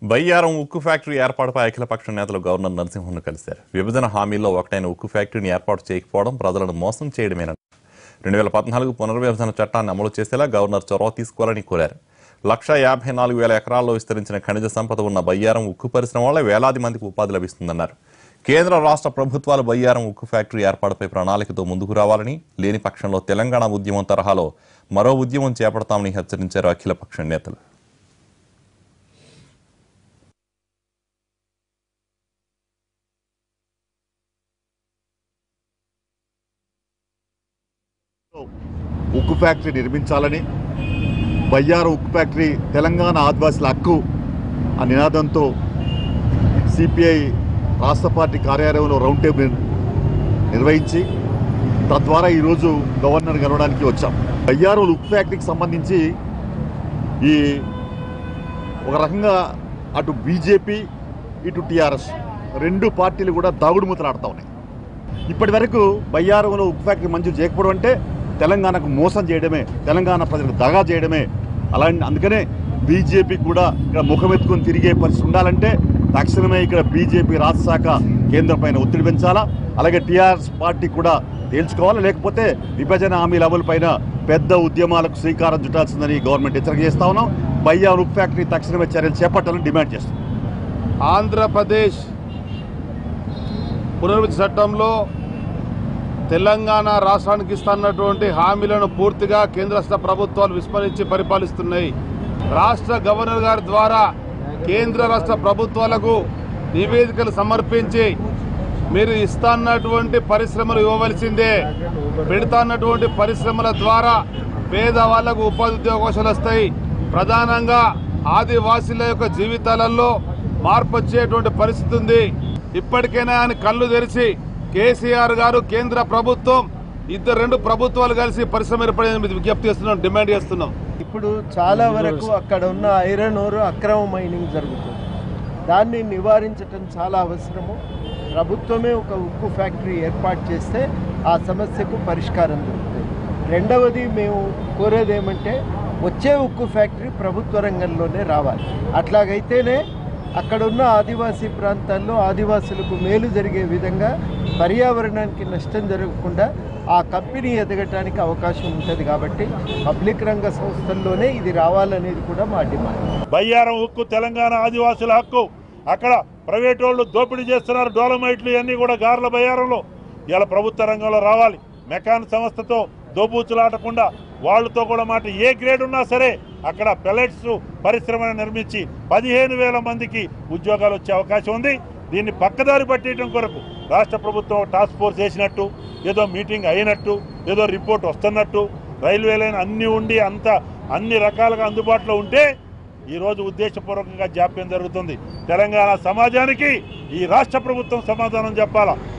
బయ్యారం ఉక్కు ఫ్యాక్టరీ ఏర్పాటుపై అఖిలపక్ష నేతలు గవర్నర్ నరసింహన్ను కలిశారు విభజన హామీల్లో ఒకటైన ఉక్కు ఫ్యాక్టరీని ఏర్పాటు చేయకపోవడం ప్రజలను మోసం చేయడమేనన్నారు రెండు వేల పద్నాలుగు పునర్విభజన చట్టాన్ని అమలు చేసేలా గవర్నర్ చొరవ తీసుకోవాలని కోరారు లక్ష యాభై నాలుగు వేల ఎకరాల్లో విస్తరించిన ఖనిజ సంపద ఉన్న బయ్యారం ఉక్కు పరిశ్రమ వల్ల వేలాది మందికి ఉపాధి లభిస్తుందన్నారు కేంద్ర రాష్ట్ర ప్రభుత్వాలు బయ్యారం ఉక్కు ఫ్యాక్టరీ ఏర్పాటుపై ప్రణాళికతో ముందుకు రావాలని లేని పక్షంలో తెలంగాణ ఉద్యమం తరహాలో మరో ఉద్యమం చేపడతామని హెచ్చరించారు అఖిలపక్ష నేతలు ఉక్కు ఫ్యాక్టరీ నిర్మించాలని బయ్యారం ఉక్కు ఫ్యాక్టరీ తెలంగాణ ఆదివాసుల హక్కు ఆ నినాదంతో సిపిఐ రాష్ట్ర పార్టీ కార్యాలయంలో రౌండ్ టేబుల్ నిర్- నిర్వహించి తద్వారా ఈరోజు గవర్నర్ కలవడానికి వచ్చాం బయ్యారం ఉక్కు ఫ్యాక్టరీకి సంబంధించి ఈ ఒక రకంగా అటు బీజేపీ ఇటు టీఆర్ఎస్ రెండు పార్టీలు కూడా దాగుడు మూతలాడుతూ ఉన్నాయి ఇప్పటి వరకు బయ్యారంలో ఉక్కు ఫ్యాక్టరీ మంజూరు చేయకపోవడం అంటే తెలంగాణకు మోసం చేయడమే తెలంగాణ ప్రజలకు దగా చేయడమే అలా అందుకనే బీజేపీ కూడా ఇక్కడ ముఖమెత్తుకొని తిరిగే పరిస్థితి ఉండాలంటే తక్షణమే ఇక్కడ బీజేపీ రాష్ట్ర శాఖ కేంద్రం పైన ఒత్తిడి పెంచాలా అలాగే టీఆర్ఎస్ పార్టీ కూడా తేల్చుకోవాలా లేకపోతే విభజన హామీల అమలు పైన పెద్ద ఉద్యమాలకు శ్రీకారం చుట్టాల్సిందని గవర్నమెంట్ హెచ్చరిక చేస్తా ఉన్నాం బయ్యారం ఉక్కు ఫ్యాక్టరీ తక్షణమే చర్యలు చేపట్టాలని డిమాండ్ చేస్తాం ఆంధ్రప్రదేశ్ పునర్విధి చట్టంలో తెలంగాణ రాష్ట్రానికి ఇస్తున్నటువంటి హామీలను పూర్తిగా కేంద్ర రాష్ట్ర ప్రభుత్వాలు విస్మరించి పరిపాలిస్తున్నాయి రాష్ట్ర గవర్నర్ గారి ద్వారా కేంద్ర రాష్ట్ర ప్రభుత్వాలకు నివేదికలు సమర్పించి మీరు ఇస్తాన్నటువంటి పరిశ్రమలు ఇవ్వవలసిందే పెడతాన్నటువంటి పరిశ్రమల ద్వారా పేదవాళ్లకు ఉపాధి ఉద్యోగాలు వస్తాయి ప్రధానంగా ఆదివాసీల యొక్క జీవితాలలో మార్పు వచ్చేటువంటి పరిస్థితి ఉంది ఇప్పటికైనా ఆయన కళ్ళు తెరిచి కేసీఆర్ గారు కేంద్ర ప్రభుత్వం ఇద్దరు రెండు ప్రభుత్వాలు కలిసి పరిశ్రమ ఏర్పడేందుకు విజ్ఞప్తి చేస్తున్నాం డిమాండ్ చేస్తున్నాం ఇప్పుడు చాలా వరకు అక్కడ ఉన్న ఐరన్ ఓర్ అక్రమ మైనింగ్ జరుగుతుంది దాన్ని నివారించటం చాలా అవసరము ప్రభుత్వమే ఒక ఉక్కు ఫ్యాక్టరీ ఏర్పాటు చేస్తే ఆ సమస్యకు పరిష్కారం దొరుకుతుంది రెండవది మేము కోరేది ఏమంటే వచ్చే ఉక్కు ఫ్యాక్టరీ ప్రభుత్వ రంగంలోనే రావాలి అట్లాగైతేనే అక్కడ ఉన్న ఆదివాసీ ప్రాంతాల్లో ఆదివాసులకు మేలు జరిగే విధంగా పర్యావరణానికి నష్టం జరగకుండా ఆ కంపెనీ ఎదగటానికి అవకాశం ఉంటుంది కాబట్టి పబ్లిక్ రంగ సంస్థల్లోనే ఇది రావాలనేది కూడా మా డిమాండ్ బయ్యారం ఉక్కు తెలంగాణ ఆదివాసుల హక్కు అక్కడ ప్రైవేట్ వాళ్ళు దోపిడీ చేస్తున్నారు డోలమైట్లు ఇవన్నీ కూడా గార్ల బయ్యారంలో ఇలా ప్రభుత్వ రంగంలో రావాలి మెకాన్ సంస్థతో దోబూచులాడకుండా వాళ్ళతో కూడా మాట ఏ గ్రేడ్ ఉన్నా సరే అక్కడ పెలెట్స్ పరిశ్రమను నిర్మించి పదిహేను వేల మందికి ఉద్యోగాలు వచ్చే అవకాశం ఉంది దీన్ని పక్కదారి పట్టేయడం కొరకు రాష్ట్ర ప్రభుత్వం టాస్క్ ఫోర్స్ వేసినట్టు ఏదో మీటింగ్ అయినట్టు ఏదో రిపోర్ట్ వస్తున్నట్టు రైల్వే లైన్ అన్నీ ఉండి అంత అన్ని రకాలుగా అందుబాటులో ఉంటే ఈరోజు ఉద్దేశపూర్వకంగా జాప్యం జరుగుతుంది తెలంగాణ సమాజానికి ఈ రాష్ట్ర ప్రభుత్వం సమాధానం చెప్పాలా